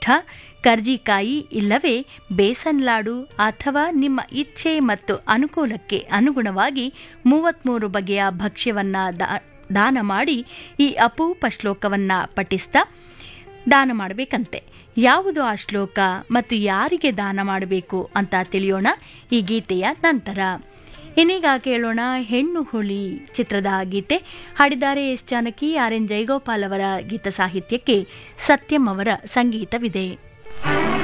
ಪಿಷ್ಠ ಕರ್ಜಿಕಾಯಿ ಇಲ್ಲವೇ ಬೇಸನ್ ಲಾಡು ಅಥವಾ ನಿಮ್ಮ ಇಚ್ಛೆ ಮತ್ತು ಅನುಕೂಲಕ್ಕೆ ಅನುಗುಣವಾಗಿ ಮೂವತ್ತ್ಮೂರು ಬಗೆಯ ಭಕ್ಷ್ಯವನ್ನ ದಾ- ದಾನ ಮಾಡಿ ಈ ಅಪೂಪ ಶ್ಲೋಕವನ್ನ ಪಠಿಸ್ತಾ ದಾನ ಮಾಡಬೇಕಂತೆ ಯಾವುದು ಆ ಶ್ಲೋಕ ಮತ್ತು ಯಾರಿಗೆ ದಾನ ಮಾಡಬೇಕು ಅಂತ ತಿಳಿಯೋಣ ಈ ಗೀತೆಯ ನಂತರ ಇನ್ನೀಗ ಕೇಳೋಣ ಹೆಣ್ಣು ಹುಲಿ ಚಿತ್ರದ ಗೀತೆ ಹಾಡಿದ್ದಾರೆ S Janaki R N Jayagopal ಅವರ ಗೀತ ಸಾಹಿತ್ಯಕ್ಕೆ ಸತ್ಯಂ ಅವರ ಸಂಗೀತವಿದೆ